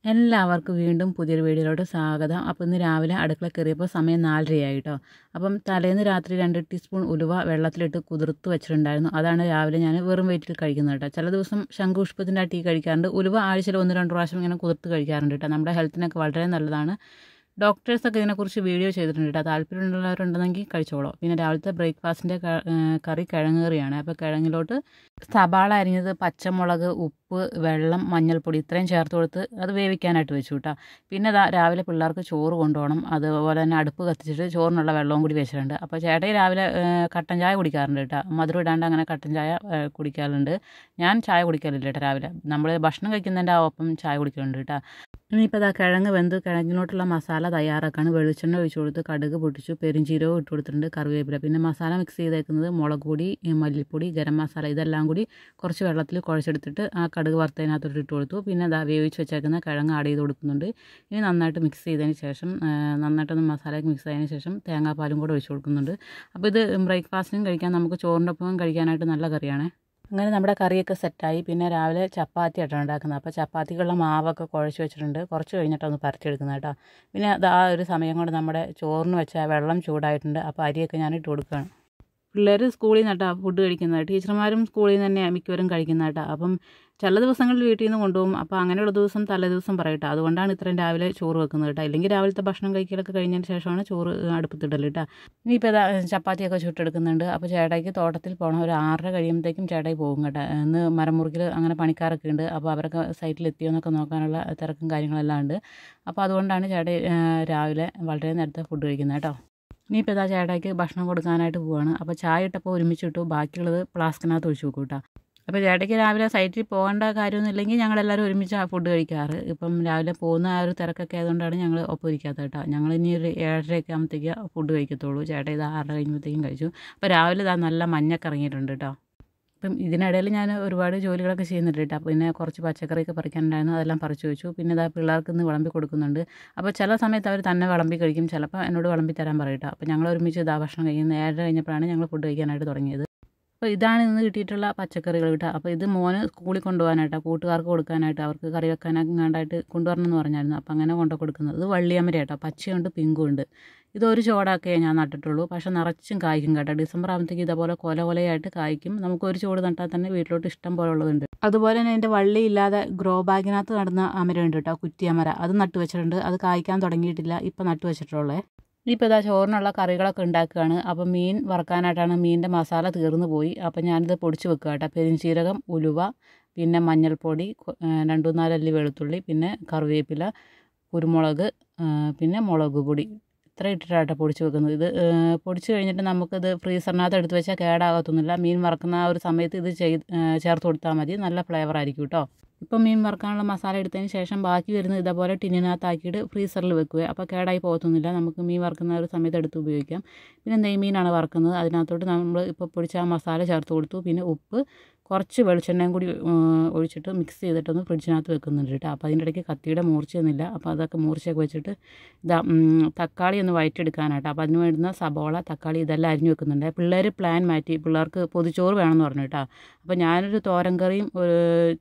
എല്ലാവർക്കും വീണ്ടും പുതിയൊരു വീഡിയോയിലോട്ട് സ്വാഗതം അപ്പോൾ ഇന്ന് രാവിലെ അടുക്കള കയറിയപ്പോൾ സമയം നാലരയായി കേട്ടോ അപ്പം തലേന്ന് രാത്രി രണ്ട് ടീസ്പൂൺ ഉലുവ വെള്ളത്തിലിട്ട് കുതിർത്ത് വെച്ചിട്ടുണ്ടായിരുന്നു അതാണ് രാവിലെ ഞാൻ വെറും വെയിറ്റിൽ കഴിക്കുന്നത് കേട്ടോ ചില ദിവസം ശംഖുപുഷ്പത്തിൻ്റെ ആ ടീ കഴിക്കാറുണ്ട് ഉലുവ ആഴ്ചയിൽ ഒന്ന് രണ്ട് പ്രാവശ്യം ഇങ്ങനെ കുതിർത്ത് കഴിക്കാറുണ്ട് കേട്ടോ നമ്മുടെ ഹെൽത്തിനൊക്കെ വളരെ നല്ലതാണ് ഡോക്ടേഴ്സൊക്കെ ഇതിനെക്കുറിച്ച് വീഡിയോ ചെയ്തിട്ടുണ്ട് കേട്ടോ താല്പര്യമുള്ളവരുണ്ടെങ്കിൽ കഴിച്ചോളൂ പിന്നെ രാവിലത്തെ ബ്രേക്ക്ഫാസ്റ്റിൻ്റെ കറി കിഴങ്ങ് കറിയാണ് അപ്പോൾ കിഴങ്ങിലോട്ട് സവാള അരിഞ്ഞത് പച്ചമുളക് ഉപ്പ് വെള്ളം മഞ്ഞൾപ്പൊടി ഇത്രയും ചേർത്ത് കൊടുത്ത് അത് വേവിക്കാനായിട്ട് വെച്ചു കേട്ടോ പിന്നെ ദാ രാവിലെ പിള്ളേർക്ക് ചോറ് കൊണ്ടുപോകണം അതുപോലെ തന്നെ അടുപ്പ് കത്തിച്ചിട്ട് ചോറിനുള്ള വെള്ളവും കൂടി വെച്ചിട്ടുണ്ട് അപ്പോൾ ചേട്ടൻ രാവിലെ ഏഹ്, കട്ടൻ ചായ കുടിക്കാറുണ്ട് കേട്ടോ മധുരം ഇടാണ്ട് അങ്ങനെ കട്ടൻ ചായ ഏഹ്, കുടിക്കാറുണ്ട് ഞാൻ ചായ കുടിക്കലില്ല കേട്ടോ രാവിലെ നമ്മൾ ഭക്ഷണം കഴിക്കുന്നതിൻ്റെ ആ ഒപ്പം ചായ കുടിക്കലുണ്ട് കേട്ടോ ഇനിയിപ്പോൾ ഇതാ കിഴങ്ങ് വെന്ത് കിഴങ്ങിനോട്ടുള്ള മസാല തയ്യാറാക്കാണ് വെളിച്ചെണ്ണ ഒഴിച്ചു കൊടുത്ത് കടുക് പൊട്ടിച്ചു പെരിഞ്ചീരവും ഇട്ട് കൊടുത്തിട്ടുണ്ട് കറിവേപ്പില പിന്നെ മസാല മിക്സ് ചെയ്തേക്കുന്നത് മുളക് പൊടി ഈ മല്ലിപ്പൊടി ഗരം മസാല ഇതെല്ലാം കൂടി കുറച്ച് വെള്ളത്തിൽ കുഴച്ചെടുത്തിട്ട് ആ കടുക് വറുത്തതിനകത്തോട്ട് ഇട്ട് കൊടുത്തു പിന്നെ അതാ വേവിച്ച് വെച്ചേക്കുന്ന കിഴങ്ങ് ആഡ് ചെയ്ത് കൊടുക്കുന്നുണ്ട് ഇനി നന്നായിട്ട് മിക്സ് ചെയ്തതിന് ശേഷം ആ, നന്നായിട്ടൊന്ന് മസാലയൊക്കെ മിക്സ് ചെയ്തതിന് ശേഷം തേങ്ങാപ്പാലും കൂടെ ഒഴിച്ച് കൊടുക്കുന്നുണ്ട് അപ്പോൾ ഇത് ബ്രേക്ക്ഫാസ്റ്റിനും കഴിക്കാൻ നമുക്ക് ചോറിൻ്റെ ഒപ്പം കഴിക്കാനായിട്ട് നല്ല കറിയാണ് അങ്ങനെ നമ്മുടെ കറിയൊക്കെ സെറ്റായി പിന്നെ രാവിലെ ചപ്പാത്തി ആയിട്ടാണ് ഉണ്ടാക്കുന്നത് അപ്പോൾ ചപ്പാത്തിക്കുള്ള മാവൊക്കെ കുഴച്ച് വെച്ചിട്ടുണ്ട് കുറച്ച് കഴിഞ്ഞിട്ടൊന്ന് പരത്തിയെടുക്കുന്നത് കേട്ടോ പിന്നെ അത് ആ ഒരു സമയം കൊണ്ട് നമ്മുടെ ചോറിന് വെച്ച വെള്ളം ചൂടായിട്ടുണ്ട് അപ്പോൾ അരിയൊക്കെ ഞാൻ ഇട്ട് കൊടുക്കുകയാണ് പിള്ളേർ സ്കൂളിൽ നിന്നാട്ടാ ഫുഡ് കഴിക്കുന്നത് ടീച്ചർമാരും സ്കൂളിൽ നിന്ന് തന്നെയാണ് മിക്കവരും കഴിക്കുന്നത് കേട്ടോ അപ്പം ചില ദിവസങ്ങളിൽ വീട്ടിൽ നിന്ന് കൊണ്ടുപോകും അപ്പോൾ അങ്ങനെയുള്ള ദിവസം തലേ ദിവസം പറയട്ടോ അതുകൊണ്ടാണ് ഇത്രയും രാവിലെ ചോറ് വെക്കുന്നത് കേട്ടോ ഇല്ലെങ്കിൽ രാവിലത്തെ ഭക്ഷണം കഴിക്കലൊക്കെ കഴിഞ്ഞതിന് ശേഷമാണ് ചോറ് അടുപ്പത്തിടൽ കേട്ടോ ഇനിയിപ്പോൾ ഇതാ ചപ്പാത്തിയൊക്കെ ചുട്ടെടുക്കുന്നുണ്ട് അപ്പോൾ ചേട്ടായിക്ക് തോട്ടത്തിൽ പോകണം ഒരു ആറര കഴിയുമ്പോഴത്തേക്കും ചേട്ടായി പോകും കേട്ടോ ഇന്ന് മരമുറിക്കിൽ അങ്ങനെ പണിക്കാരൊക്കെ ഉണ്ട് അപ്പോൾ അവരൊക്കെ സൈറ്റിൽ എത്തിയോ എന്നൊക്കെ നോക്കാനുള്ള തിരക്കും കാര്യങ്ങളെല്ലാം ഉണ്ട് അപ്പോൾ അതുകൊണ്ടാണ് ചേട്ടായി ആ, രാവിലെ വളരെ നേരത്തെ ഫുഡ് കഴിക്കുന്നത് കേട്ടോ ഇനിയിപ്പോൾ ഇതാ ചേട്ടായിക്ക് ഭക്ഷണം കൊടുക്കാനായിട്ട് പോവാണ് അപ്പോൾ ചായ ഇട്ടപ്പോൾ ഒരുമിച്ചിട്ടു ബാക്കിയുള്ളത് ഫ്ലാസ്കിനകത്ത് ഒഴിച്ചു വെക്കും കേട്ടോ അപ്പോൾ ചേട്ടയ്ക്ക് രാവിലെ സൈറ്റിൽ പോകേണ്ട കാര്യമൊന്നും ഇല്ലെങ്കിൽ ഞങ്ങളെല്ലാവരും ഒരുമിച്ച് ഫുഡ് കഴിക്കാറ് ഇപ്പം രാവിലെ പോകുന്ന ആ ഒരു തിരക്കൊക്കെ ആയതുകൊണ്ടാണ് ഞങ്ങൾ ഒപ്പം ഇരിക്കാത്തത് കേട്ടോ ഞങ്ങൾ ഇനി ഒരു ഏഴരയൊക്കെ ആകുമ്പോഴത്തേക്ക് ഫുഡ് കഴിക്കത്തുള്ളൂ ചേട്ടൻ ഇത് ആറര കഴിയുമ്പോഴത്തേക്കും കഴിച്ചു അപ്പോൾ രാവിലെ ഇതാ നല്ല മഞ്ഞൊക്കെ ഇറങ്ങിയിട്ടുണ്ട് കേട്ടോ അപ്പം ഇതിനിടയിൽ ഞാൻ ഒരുപാട് ജോലികളൊക്കെ ചെയ്യുന്നുണ്ട് കേട്ടോ അപ്പോൾ പിന്നെ കുറച്ച് പച്ചക്കറിയൊക്കെ പറിക്കാനുണ്ടായിരുന്നു അതെല്ലാം പറിച്ചു വെച്ചു പിന്നെ ഇതാ പിള്ളേർക്ക് ഇന്ന് വിളമ്പി കൊടുക്കുന്നുണ്ട് അപ്പോൾ ചില സമയത്ത് അവർ തന്നെ വിളമ്പി കഴിക്കും ചിലപ്പോൾ എന്നോട് വിളമ്പി തരാൻ പറയും കേട്ടോ അപ്പോൾ ഞങ്ങൾ ഒരുമിച്ച് ഇതാ ഭക്ഷണം കഴിക്കുന്നത് ഏഴര കഴിഞ്ഞപ്പോഴാണ് ഞങ്ങൾ ഫുഡ് കഴിക്കാനായിട്ട് തുടങ്ങിയത് അപ്പോൾ ഇതാണ് ഇന്ന് കിട്ടിയിട്ടുള്ള പച്ചക്കറികൾ കേട്ടോ അപ്പോൾ ഇത് മോന് സ്കൂളിൽ കൊണ്ടുപോകാനായിട്ടാണ് കൂട്ടുകാർക്ക് കൊടുക്കാനായിട്ട് അവർക്ക് കറി വെക്കാനായിട്ട് കൊണ്ടുവരണം എന്ന് പറഞ്ഞായിരുന്നു അപ്പോൾ അങ്ങനെ കൊണ്ടു കൊടുക്കുന്നത് ഇത് വള്ളിയമര കേട്ടോ പച്ചയുണ്ട് പിങ്കും ഉണ്ട് ഇതൊരു ചോടൊക്കെ ഞാൻ നട്ടിട്ടുള്ളൂ പക്ഷെ നിറച്ചും കായ്ക്കും കേട്ടോ ഡിസംബർ ആകുമ്പോഴത്തേക്ക് ഇതേപോലെ കൊല കൊലയായിട്ട് കായ്ക്കും നമുക്ക് ഒരു ചോട് നട്ടാൽ തന്നെ വീട്ടിലോട്ട് ഇഷ്ടം പോലെ ഉള്ളതുണ്ട് അതുപോലെ തന്നെ എൻ്റെ വള്ളി ഇല്ലാതെ ഗ്രോ ബാഗിനകത്ത് നടുന്ന അമരമുണ്ട് കേട്ടോ കുറ്റിയമര അത് നട്ടു വെച്ചിട്ടുണ്ട് അത് കായ്ക്കാൻ തുടങ്ങിയിട്ടില്ല ഇപ്പം നട്ടു വെച്ചിട്ടുള്ളേ ഇനിയിപ്പോൾ ഇതാ ചോറിനുള്ള കറികളൊക്കെ ഉണ്ടാക്കുകയാണ് അപ്പോൾ മീൻ വറുക്കാനായിട്ടാണ് മീനിൻ്റെ മസാല തീർന്നു പോയി അപ്പോൾ ഞാനിത് പൊടിച്ച് വെക്കുക കേട്ടോ പെരിഞ്ചീരകം ഉലുവ പിന്നെ മഞ്ഞൾപ്പൊടി കൊ- ഏ, രണ്ടു നാലല്ലി വെളുത്തുള്ളി പിന്നെ കറിവേപ്പില കുരുമുളക് ആ, പിന്നെ മുളക് പൊടി ഇത്ര ഇട്ടിട്ടാട്ടോ പൊടിച്ച് വെക്കുന്നത് ഇത് ഏ, പൊടിച്ച് കഴിഞ്ഞിട്ട് നമുക്കിത് ഫ്രീസറിനകത്ത് എടുത്ത് വെച്ചാൽ കേടാകത്തൊന്നുമില്ല മീൻ വറക്കുന്ന ആ ഒരു സമയത്ത് ഇത് ചെയ്ത് ഏ, ചേർത്ത് കൊടുത്താൽ മതി നല്ല ഫ്ലേവർ ആയിരിക്കും കേട്ടോ ഇപ്പം മീൻ വറുക്കാനുള്ള മസാല എടുത്തതിന് ശേഷം ബാക്കി വരുന്നത് ഇതേപോലെ ടിന്നിനകത്താക്കിയിട്ട് ഫ്രീസറിൽ വെക്കുക അപ്പോൾ കേടായി പോകത്തൊന്നുമില്ല നമുക്ക് മീൻ വറുക്കുന്ന ഒരു സമയത്ത് എടുത്ത് ഉപയോഗിക്കാം പിന്നെ നെയ്മീനാണ് വറുക്കുന്നത് അതിനകത്തോട്ട് നമ്മൾ ഇപ്പോൾ പൊടിച്ച ആ മസാല ചേർത്ത് കൊടുത്തു പിന്നെ ഉപ്പ് കുറച്ച് വെളിച്ചെണ്ണയും കൂടി ഉം, ഒഴിച്ചിട്ട് മിക്സ് ചെയ്തിട്ടൊന്ന് ഫ്രിഡ്ജിനകത്ത് വെക്കുന്നുണ്ട് കേട്ടോ അപ്പോൾ അതിൻ്റെ ഇടയ്ക്ക് കത്തിയുടെ മൂർച്ചയൊന്നുമില്ല അപ്പോൾ അതൊക്കെ മൂർച്ചയൊക്കെ വെച്ചിട്ട് ഇതാ ഉം, തക്കാളി ഒന്ന് വഴറ്റിയെടുക്കാനായിട്ട് അപ്പോൾ അതിന് വേണ്ടുന്ന സബോള തക്കാളി ഇതെല്ലാം അരിഞ്ഞു വെക്കുന്നുണ്ട് പിള്ളേർ പ്ലാൻ മാറ്റി പിള്ളേർക്ക് പൊതിച്ചോറ് വേണമെന്ന് പറഞ്ഞു കേട്ടോ അപ്പോൾ ഞാനൊരു തോരൻ കറിയും ഒരു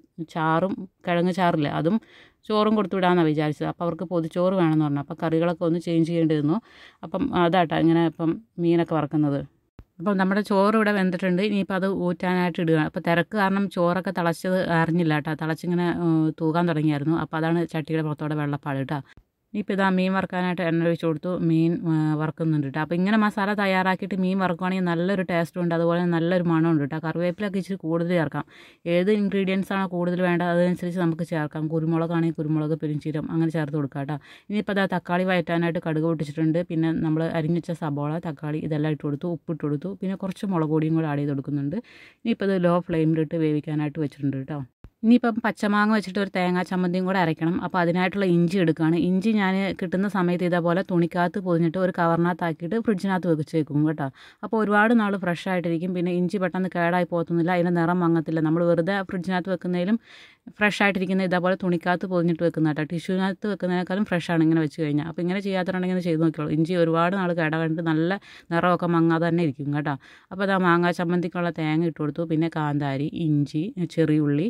ചാറും കിഴങ്ങ് ചാറില്ലേ അതും ചോറും കൊടുത്തു വിടാമെന്നാണ് വിചാരിച്ചത് അപ്പോൾ അവർക്ക് പൊതിച്ചോറ് വേണമെന്ന് പറഞ്ഞു അപ്പോൾ കറികളൊക്കെ ഒന്ന് ചേഞ്ച് ചെയ്യേണ്ടി വന്നു അപ്പം അതാട്ടോ ഇങ്ങനെ ഇപ്പം മീനൊക്കെ വറക്കുന്നത് അപ്പം നമ്മുടെ ചോറ് ഇവിടെ വെന്തിട്ടുണ്ട് ഇനിയിപ്പോൾ അത് ഊറ്റാനായിട്ട് ഇടുക അപ്പോൾ തിരക്ക് കാരണം ചോറൊക്കെ തിളച്ചത് അറിഞ്ഞില്ല കേട്ടോ തിളച്ചിങ്ങനെ ഏഹ്, തൂകാൻ തുടങ്ങിയായിരുന്നു അപ്പോൾ അതാണ് ചട്ടിയുടെ പുറത്തോടെ വെള്ളപ്പാട് കേട്ടോ ഇനിയിപ്പോൾ ഇതാ മീൻ വറുക്കാനായിട്ട് എണ്ണ ഒഴിച്ച് കൊടുത്തു മീൻ ഏഹ്, വറുക്കുന്നുണ്ട് കേട്ടോ അപ്പോൾ ഇങ്ങനെ മസാല തയ്യാറാക്കിയിട്ട് മീൻ വറുക്കുകയാണെങ്കിൽ നല്ലൊരു ടേസ്റ്റും ഉണ്ട് അതുപോലെ നല്ലൊരു മണമുണ്ട് കേട്ടോ കറിവേപ്പിലൊക്കെ ഇച്ചിരി കൂടുതൽ ചേർക്കാം ഏത് ഇൻഗ്രീഡിയൻസ് ആണോ കൂടുതൽ വേണ്ടത് അതനുസരിച്ച് നമുക്ക് ചേർക്കാം കുരുമുളകാണെങ്കിൽ കുരുമുളക് പെരിഞ്ചീരം അങ്ങനെ ചേർത്ത് കൊടുക്കാം കേട്ടോ ഇനിയിപ്പോൾ അതാ തക്കാളി വയറ്റാനായിട്ട് കടുക് പൊട്ടിച്ചിട്ടുണ്ട് പിന്നെ നമ്മൾ അരിഞ്ഞിച്ച സബോള തക്കാളി ഇതെല്ലാം ഇട്ട് കൊടുത്തു ഉപ്പിട്ട് കൊടുത്തു പിന്നെ കുറച്ച് മുളക് പൊടിയും കൂടെ ആഡ് ചെയ്ത് കൊടുക്കുന്നുണ്ട് ഇനിയിപ്പോൾ ഇത് ലോ ഫ്ലെയിമിലിട്ട് വേവിക്കാനായിട്ട് വെച്ചിട്ടുണ്ട് കേട്ടോ ഇനിയിപ്പം പച്ചമാങ്ങ വെച്ചിട്ട് ഒരു തേങ്ങാ ചമ്മന്തിയും കൂടെ അരയ്ക്കണം അപ്പോൾ അതിനായിട്ടുള്ള ഇഞ്ചി എടുക്കുകയാണ് ഇഞ്ചി ഞാൻ കിട്ടുന്ന സമയത്ത് ഇതേപോലെ തുണിക്കകത്ത് പൊതിഞ്ഞിട്ട് ഒരു കവറിനകത്താക്കിയിട്ട് ഫ്രിഡ്ജിനകത്ത് വെച്ച് വെക്കും കേട്ടോ അപ്പോൾ ഒരുപാട് നാൾ ഫ്രഷ് ആയിട്ടിരിക്കും പിന്നെ ഇഞ്ചി പെട്ടെന്ന് കേടായി പോകത്തൊന്നുമില്ല അതിൻ്റെ നിറം മങ്ങത്തില്ല നമ്മൾ വെറുതെ ഫ്രിഡ്ജിനകത്ത് വെക്കുന്നതിലും ഫ്രഷ് ആയിട്ടിരിക്കുന്ന ഇതേപോലെ തുണിക്കകത്ത് പൊതിഞ്ഞിട്ട് വെക്കുന്ന കേട്ടോ ടിഷ്യൂവിനകത്ത് വെക്കുന്നതിനേക്കാളും ഫ്രഷ് ആണ് ഇങ്ങനെ വെച്ച് കഴിഞ്ഞാൽ അപ്പോൾ ഇങ്ങനെ ചെയ്യാത്തതുണ്ടെങ്കിൽ ഇത് ചെയ്ത് നോക്കിയോളൂ ഇഞ്ചി ഒരുപാട് നാൾ കേട കണ്ടിട്ട് നല്ല നിറമൊക്കെ മങ്ങാതെ തന്നെ ഇരിക്കും കേട്ടോ അപ്പോൾ അതാ മാങ്ങാ ചമ്മന്തിക്കുള്ള തേങ്ങ ഇട്ട് കൊടുത്തു പിന്നെ കാന്താരി ഇഞ്ചി ചെറിയുള്ളി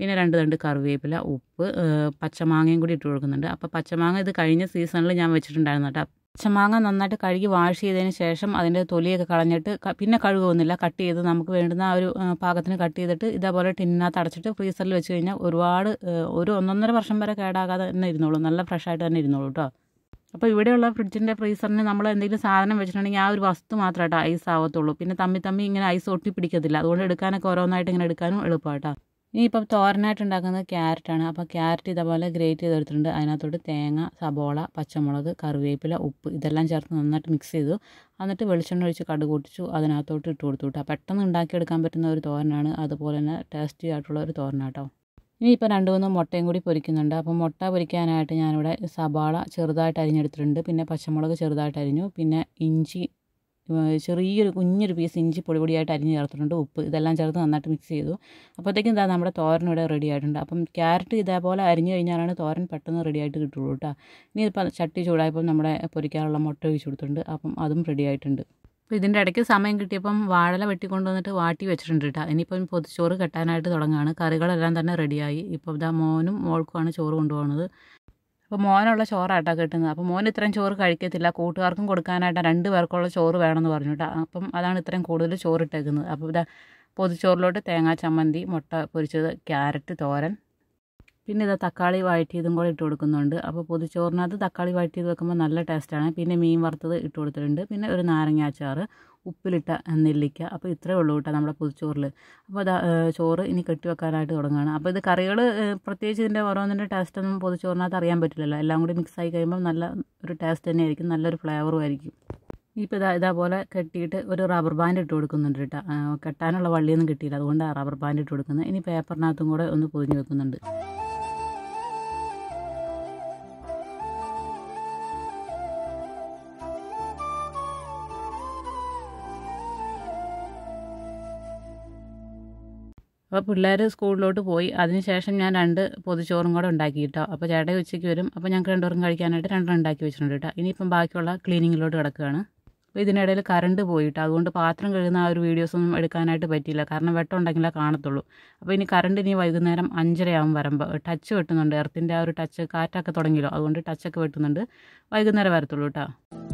പിന്നെ രണ്ട് തണ്ട് കറിവേപ്പില ഉപ്പ് ഏഹ് പച്ചമാങ്ങയും കൂടി ഇട്ട് കൊടുക്കുന്നുണ്ട് അപ്പോൾ പച്ചമാങ്ങ ഇത് കഴിഞ്ഞ സീസണിൽ ഞാൻ വെച്ചിട്ടുണ്ടായിരുന്നു കേട്ടോ പച്ചമാങ്ങ നന്നായിട്ട് കഴുകി വാഷ് ചെയ്തതിന് ശേഷം അതിൻ്റെ തൊലിയൊക്കെ കളഞ്ഞിട്ട് ക- പിന്നെ കഴുകുന്നില്ല കട്ട് ചെയ്ത് നമുക്ക് വേണ്ടുന്ന ആ ഒരു ആ, പാകത്തിന് കട്ട് ചെയ്തിട്ട് ഇതേപോലെ ടിന്നിനകത്ത് അടച്ചിട്ട് ഫ്രീസറിൽ വെച്ച് കഴിഞ്ഞാൽ ഒരുപാട് ഏഹ്, ഒരു ഒന്നൊന്നര വർഷം വരെ കേടാകാതെ തന്നെ ഇരുന്നോളൂ നല്ല ഫ്രഷ് ആയിട്ട് തന്നെ ഇരുന്നോളൂ കേട്ടോ അപ്പോൾ ഇവിടെയുള്ള ഫ്രിഡ്ജിൻ്റെ ഫ്രീസറിന് നമ്മൾ എന്തെങ്കിലും സാധനം വെച്ചിട്ടുണ്ടെങ്കിൽ ആ ഒരു വസ്തു മാത്രമായിട്ട് ഐസ് ആവത്തുള്ളൂ പിന്നെ തമ്മി തമ്മി ഇങ്ങനെ ഐസ് ഒട്ടി പിടിക്കത്തില്ല അതുകൊണ്ട് എടുക്കാനൊക്കെ ഓരോന്നായിട്ട് ഇങ്ങനെ എടുക്കാനും എളുപ്പമാട്ടോ ഇനി ഇപ്പം തോരനായിട്ട് ഉണ്ടാക്കുന്നത് ക്യാരറ്റാണ് അപ്പോൾ ക്യാരറ്റ് ഇതേപോലെ ഗ്രേറ്റ് ചെയ്തെടുത്തിട്ടുണ്ട് അതിനകത്തോട്ട് തേങ്ങ സബോള പച്ചമുളക് കറിവേപ്പില ഉപ്പ് ഇതെല്ലാം ചേർത്ത് നന്നായിട്ട് മിക്സ് ചെയ്തു എന്നിട്ട് വെളിച്ചെണ്ണ ഒഴിച്ച് കടുക് പൊട്ടിച്ചു അതിനകത്തോട്ട് ഇട്ട് കൊടുത്തു കേട്ടോ പെട്ടെന്ന് ഉണ്ടാക്കിയെടുക്കാൻ പറ്റുന്ന ഒരു തോരനാണ് അതുപോലെ തന്നെ ടേസ്റ്റി ആയിട്ടുള്ള ഒരു തോരനാട്ടോ ഇനിയിപ്പോൾ രണ്ട് മൂന്ന് മുട്ടയും കൂടി പൊരിക്കുന്നുണ്ട് അപ്പോൾ മുട്ട പൊരിക്കാനായിട്ട് ഞാനിവിടെ സവാള ചെറുതായിട്ട് അരിഞ്ഞെടുത്തിട്ടുണ്ട് പിന്നെ പച്ചമുളക് ചെറുതായിട്ട് അരിഞ്ഞു പിന്നെ ഇഞ്ചി ഏഹ് ചെറിയൊരു കുഞ്ഞൊരു പീസ് ഇഞ്ചി പൊടി പൊടിയായിട്ട് അരിഞ്ഞ് ചേർത്തിട്ടുണ്ട് ഉപ്പ് ഇതെല്ലാം ചേർത്ത് നന്നായിട്ട് മിക്സ് ചെയ്തു അപ്പോഴത്തേക്കും ഇതാ നമ്മുടെ തോരൻ ഇവിടെ റെഡി ആയിട്ടുണ്ട് അപ്പം ക്യാരറ്റ് ഇതേപോലെ അരിഞ്ഞു കഴിഞ്ഞാലാണ് തോരൻ പെട്ടെന്ന് റെഡി ആയിട്ട് കിട്ടുള്ളൂ കേട്ടോ ഇനി ഇപ്പം ചട്ടി ചൂടായപ്പോൾ നമ്മുടെ പൊരിക്കാനുള്ള മുട്ട ഒഴിച്ച് കൊടുത്തിട്ടുണ്ട് അപ്പം അതും റെഡി ആയിട്ടുണ്ട് അപ്പോൾ ഇതിൻ്റെ ഇടയ്ക്ക് സമയം കിട്ടിയപ്പം വാഴല വെട്ടിക്കൊണ്ട് വന്നിട്ട് വാട്ടി വെച്ചിട്ടുണ്ട് കേട്ടോ ഇനിയിപ്പം പൊതിച്ചോറ് കെട്ടാനായിട്ട് തുടങ്ങുകയാണ് കറികളെല്ലാം തന്നെ റെഡിയായി ഇപ്പോൾ ഇതാ മോനും മോൾക്കുമാണ് ചോറ് കൊണ്ടുപോകുന്നത് അപ്പോൾ മോനുള്ള ചോറാട്ടോ കിട്ടുന്നത് അപ്പോൾ മോൻ ഇത്രയും ചോറ് കഴിക്കത്തില്ല കൂട്ടുകാർക്കും കൊടുക്കാനായിട്ട് രണ്ട് പേർക്കുള്ള ചോറ് വേണമെന്ന് പറഞ്ഞു കേട്ടോ അപ്പം അതാണ് ഇത്രയും കൂടുതൽ ചോറ് ഇട്ടേക്കുന്നത് അപ്പോൾ ഇതാ പൊതിച്ചോറിലോട്ട് തേങ്ങാ ചമ്മന്തി മുട്ട പൊരിച്ചത് ക്യാരറ്റ് തോരൻ പിന്നെ ഇതാ തക്കാളി വഴറ്റിയതും കൂടെ ഇട്ട് കൊടുക്കുന്നുണ്ട് അപ്പോൾ പൊതിച്ചോറിനകത്ത് തക്കാളി വഴറ്റിയത് വെക്കുമ്പോൾ നല്ല ടേസ്റ്റാണ് പിന്നെ മീൻ വറുത്തത് ഇട്ട് കൊടുത്തിട്ടുണ്ട് പിന്നെ ഒരു നാരങ്ങ അച്ചാറ് ഉപ്പിലിട്ട നെല്ലിക്ക അപ്പോൾ ഇത്രയേ ഉള്ളൂ കേട്ടോ നമ്മുടെ പൊതിച്ചോറിൽ അപ്പോൾ അതാ ചോറ് ഇനി കെട്ടി വെക്കാനായിട്ട് തുടങ്ങുകയാണ് അപ്പോൾ ഇത് കറികൾ പ്രത്യേകിച്ച് ഇതിൻ്റെ ഓരോന്നിൻ്റെ ടേസ്റ്റൊന്നും പൊതിച്ചോറിനകത്ത് അറിയാൻ പറ്റില്ലല്ലോ എല്ലാം കൂടി മിക്സ് ആയി കഴിയുമ്പോൾ നല്ല ഒരു ടേസ്റ്റ് തന്നെയായിരിക്കും നല്ലൊരു ഫ്ലേവറും ആയിരിക്കും ഇപ്പോൾ ഇതാ ഇതേപോലെ കെട്ടിയിട്ട് ഒരു റബ്ബർ ബാൻഡ് ഇട്ട് കൊടുക്കുന്നുണ്ട് കേട്ടോ ആ, കെട്ടാനുള്ള വള്ളിയൊന്നും കിട്ടിയില്ല അതുകൊണ്ട് റബ്ബർ ബാൻഡ് ഇട്ട് കൊടുക്കുന്നത് ഇനി പേപ്പറിനകത്തും കൂടെ ഒന്ന് പൊതിഞ്ഞ് വെക്കുന്നുണ്ട് അപ്പോൾ പിള്ളേർ സ്കൂളിലോട്ട് പോയി അതിനുശേഷം ഞാൻ രണ്ട് പൊതിച്ചോറും കൂടെ ഉണ്ടാക്കി കേട്ടോ അപ്പോൾ ചേട്ടൻ ഉച്ചയ്ക്ക് വരും അപ്പോൾ ഞങ്ങൾക്ക് രണ്ടുപേരും കഴിക്കാനായിട്ട് രണ്ടെണ്ണം ഉണ്ടാക്കി വെച്ചിട്ടുണ്ട് കേട്ടോ ഇനിയിപ്പം ബാക്കിയുള്ള ക്ലീനിങ്ങിലോട്ട് കിടക്കുകയാണ് അപ്പോൾ ഇതിനിടയിൽ കറണ്ട് പോയിട്ട് അതുകൊണ്ട് പാത്രം കഴുകുന്ന ആ ഒരു വീഡിയോസൊന്നും എടുക്കാനായിട്ട് പറ്റിയില്ല കാരണം വെട്ടം ഉണ്ടെങ്കിലേ കാണത്തുള്ളൂ അപ്പോൾ ഇനി കറണ്ട് ഇനി വൈകുന്നേരം അഞ്ചരയാവും വരുമ്പോൾ ടച്ച് വെട്ടുന്നുണ്ട് എർത്തിൻ്റെ ആ ഒരു ടച്ച് കാറ്റൊക്കെ തുടങ്ങിയല്ലോ അതുകൊണ്ട് ടച്ചൊക്കെ വെട്ടുന്നുണ്ട് വൈകുന്നേരം വരത്തുള്ളൂ കേട്ടോ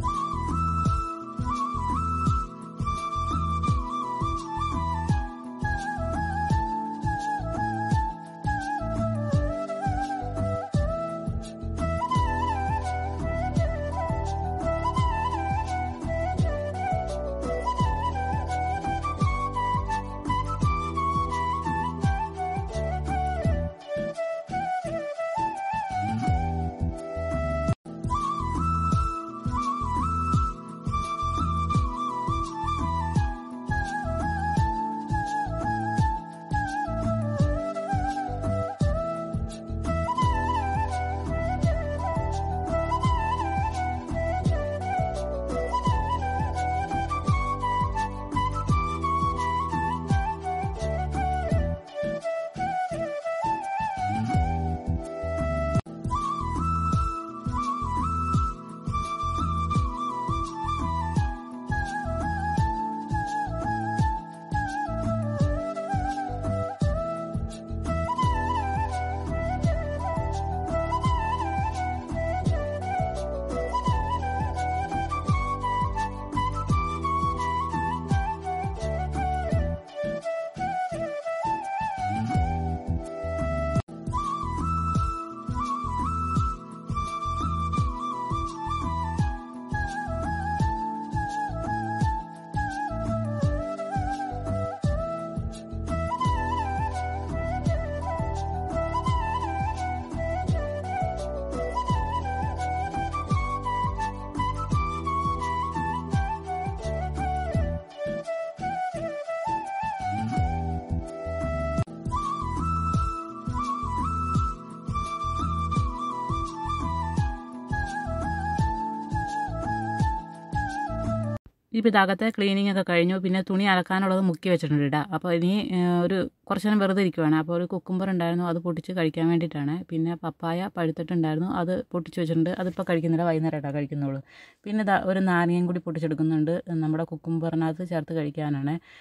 ഇപ്പോൾ ഇതകത്തെ ക്ലീനിങ് ഒക്കെ കഴിഞ്ഞു പിന്നെ തുണി അലക്കാനുള്ളത് മുക്കി വെച്ചിട്ടുണ്ട് ഇടാം അപ്പോൾ ഇനി ഏഹ്, ഒരു കുറച്ച് നേരം വെറുതെ ഇരിക്കുവാണ് അപ്പോൾ ഒരു കുക്കുംബർ ഉണ്ടായിരുന്നു അത് പൊട്ടിച്ച് കഴിക്കാൻ വേണ്ടിയിട്ടാണ് പിന്നെ പപ്പായ പഴുത്തിട്ടുണ്ടായിരുന്നു അത് പൊട്ടിച്ച് വെച്ചിട്ടുണ്ട് അതിപ്പോൾ കഴിക്കുന്നില്ല വൈകുന്നേരമായിട്ടാണ് കഴിക്കുന്നുള്ളൂ പിന്നെ ദാ ഒരു നാരങ്ങയും കൂടി പൊട്ടിച്ചെടുക്കുന്നുണ്ട് നമ്മുടെ കുക്കുംബറിനകത്ത് ചേർത്ത് കഴിക്കാനാണ്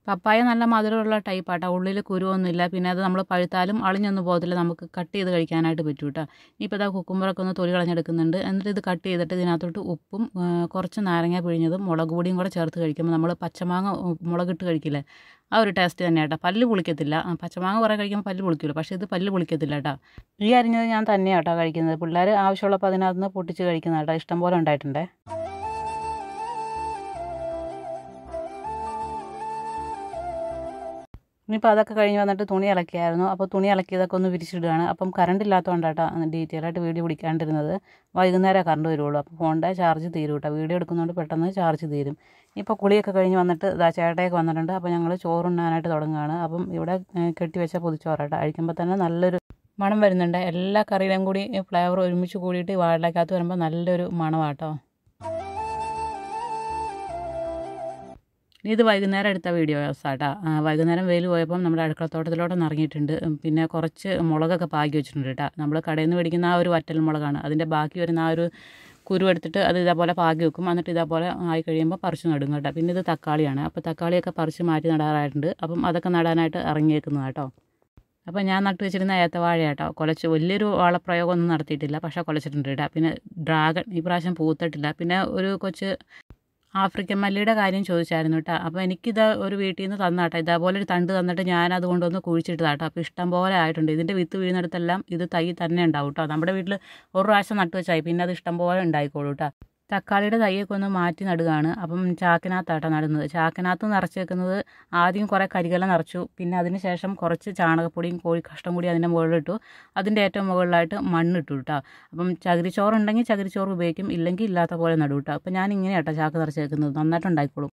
പപ്പായ നല്ല മധുരമുള്ള ടൈപ്പാട്ടോ ഉള്ളിൽ കുരുവൊന്നുമില്ല പിന്നെ അത് നമ്മൾ പഴുത്താലും അളിഞ്ഞൊന്നും പോകത്തില്ല നമുക്ക് കട്ട് ചെയ്ത് കഴിക്കാനായിട്ട് പറ്റും കേട്ടോ ഇനിയിപ്പോൾ ഇതാ കുക്കുമ്പറൊക്കെ ഒന്ന് തൊലി കളഞ്ഞെടുക്കുന്നുണ്ട് എന്നിട്ട് ഇത് കട്ട് ചെയ്തിട്ട് ഇതിനകത്തോട്ട് ഉപ്പും ആ, കുറച്ച് നാരങ്ങ പിഴിഞ്ഞതും മുളക് പൊടിയും കൂടെ ചേർത്ത് കഴിക്കുമ്പോൾ നമ്മൾ പച്ചമാങ്ങ ഉ- മുളകിട്ട് കഴിക്കില്ലേ ആ ഒരു ടേസ്റ്റ് തന്നെ കേട്ടോ പല്ല് പുളിക്കത്തില്ല ആ, പച്ചമാങ്ങ കുറേ കഴിക്കുമ്പോൾ പല്ല് പുളിക്കുമല്ലോ പക്ഷേ ഇത് പല്ല് പുളിക്കത്തില്ല കേട്ടോ ഈ അരിഞ്ഞത് ഞാൻ തന്നെയാണ് കേട്ടോ കഴിക്കുന്നത് പിള്ളേർ ആവശ്യമുള്ളപ്പോൾ അതിനകത്ത് നിന്ന് പൊട്ടിച്ച് കഴിക്കുന്ന കേട്ടോ ഇഷ്ടം പോലെ ഉണ്ടായിട്ടുണ്ടേ ഇനിയിപ്പോൾ അതൊക്കെ കഴിഞ്ഞ് വന്നിട്ട് തുണി അലക്കിയായിരുന്നു അപ്പോൾ തുണി അലക്കിയതൊക്കെ ഒന്ന് വിരിച്ചിടുകയാണ് അപ്പം കറണ്ട് ഇല്ലാത്തതുകൊണ്ടാട്ടോ ഡീറ്റെയിൽ ആയിട്ട് വീഡിയോ പിടിക്കാണ്ടിരുന്നത് വൈകുന്നേരം കറണ്ട് വരുള്ളൂ അപ്പോൾ ഫോണിൻ്റെ ചാർജ് തീരും കേട്ടോ വീഡിയോ എടുക്കുന്നതുകൊണ്ട് പെട്ടെന്ന് ചാർജ് തീരും ഇപ്പോൾ കുളിയൊക്കെ കഴിഞ്ഞ് വന്നിട്ട് ഇതാ ചേട്ടയൊക്കെ വന്നിട്ടുണ്ട് അപ്പോൾ ഞങ്ങൾ ചോറുണ്ണാനായിട്ട് തുടങ്ങുകയാണ് അപ്പം ഇവിടെ ഏഹ്, കെട്ടി വെച്ച പൊതിച്ചോറാട്ടോ അഴിക്കുമ്പോൾ തന്നെ നല്ലൊരു മണം വരുന്നുണ്ട് എല്ലാ കറിയിലും കൂടി ഫ്ലേവർ ഒരുമിച്ച് കൂടിയിട്ട് വാഴയിലക്കകത്ത് വരുമ്പോൾ നല്ലൊരു മണമാട്ടോ ഇത് വൈകുന്നേരം എടുത്ത വീഡിയോസാട്ടാ വൈകുന്നേരം വെയിൽ പോയപ്പം നമ്മുടെ അടുക്കളത്തോട്ടത്തിലോട്ടൊന്ന് ഇറങ്ങിയിട്ടുണ്ട് ഉം, പിന്നെ കുറച്ച് മുളകൊക്കെ പാകി വെച്ചിട്ടുണ്ട് കേട്ടോ നമ്മൾ കടയിൽ നിന്ന് മേടിക്കുന്ന ആ ഒരു വറ്റൽ മുളകാണ് അതിൻ്റെ ബാക്കി വരുന്ന ആ ഒരു കുരു എടുത്തിട്ട് അത് ഇതേപോലെ പാകി വെക്കും എന്നിട്ട് ഇതേപോലെ ആയി കഴിയുമ്പോൾ പറിച്ച് നടും കേട്ടോ പിന്നെ ഇത് തക്കാളിയാണ് അപ്പോൾ തക്കാളിയൊക്കെ പറിച്ച് മാറ്റി നടാറായിട്ടുണ്ട് അപ്പം അതൊക്കെ നടാനായിട്ട് ഇറങ്ങിയേക്കുന്നത് കേട്ടോ അപ്പോൾ ഞാൻ നട്ടു വെച്ചിരുന്ന ഏത്തവാഴ കേട്ടോ കുലച്ച് വലിയൊരു വളപ്രയോഗമൊന്നും നടത്തിയിട്ടില്ല പക്ഷേ കുലച്ചിട്ടുണ്ട് കേട്ടോ പിന്നെ ഡ്രാഗൺ ഈ പ്രാവശ്യം പൂത്തിട്ടില്ല പിന്നെ ഒരു കൊച്ച് ആഫ്രിക്കൻ മല്ലിയുടെ കാര്യം ചോദിച്ചായിരുന്നു കേട്ടോ അപ്പോൾ എനിക്കിത് ഒരു വീട്ടിൽ നിന്ന് തന്നാട്ടോ ഇതേപോലെ ഒരു തണ്ട് തന്നിട്ട് ഞാൻ അതുകൊണ്ടൊന്ന് കുഴിച്ചിട്ടതാട്ടോ അപ്പോൾ ഇഷ്ടം പോലെ ആയിട്ടുണ്ട് ഇതിൻ്റെ വിത്ത് വീഴുന്നിടത്തെല്ലാം ഇത് തൈ തന്നെ ഉണ്ടാവും കേട്ടോ നമ്മുടെ വീട്ടിൽ ഒരു പ്രാവശ്യം നട്ടു വെച്ചായി പിന്നെ അത് ഇഷ്ടം പോലെ ഉണ്ടായിക്കോളൂ കേട്ടോ തക്കാളിയുടെ തൈയൊക്കെ ഒന്ന് മാറ്റി നടുകയാണ് അപ്പം ചാക്കിനകത്താട്ടോ നടുന്നത് ചാക്കിനകത്ത് നിറച്ച് വെക്കുന്നത് ആദ്യം കുറേ കരികല നിറച്ചു പിന്നെ അതിന് ശേഷം കുറച്ച് ചാണകപ്പൊടിയും കോഴി കഷ്ടം കൂടി അതിൻ്റെ മുകളിലിട്ടു അതിൻ്റെ ഏറ്റവും മുകളിലായിട്ട് മണ്ണിട്ടു കേട്ടോ അപ്പം ചകിരിച്ചോറുണ്ടെങ്കിൽ ചകിരിച്ചോറ് ഉപയോഗിക്കും ഇല്ലെങ്കിൽ ഇല്ലാത്ത പോലെ നടും കേട്ടോ അപ്പം ഞാൻ ഇങ്ങനെ കേട്ടോ ചാക്ക് നിറച്ച് വെക്കുന്നത് നന്നായിട്ട് ഉണ്ടായിക്കോളും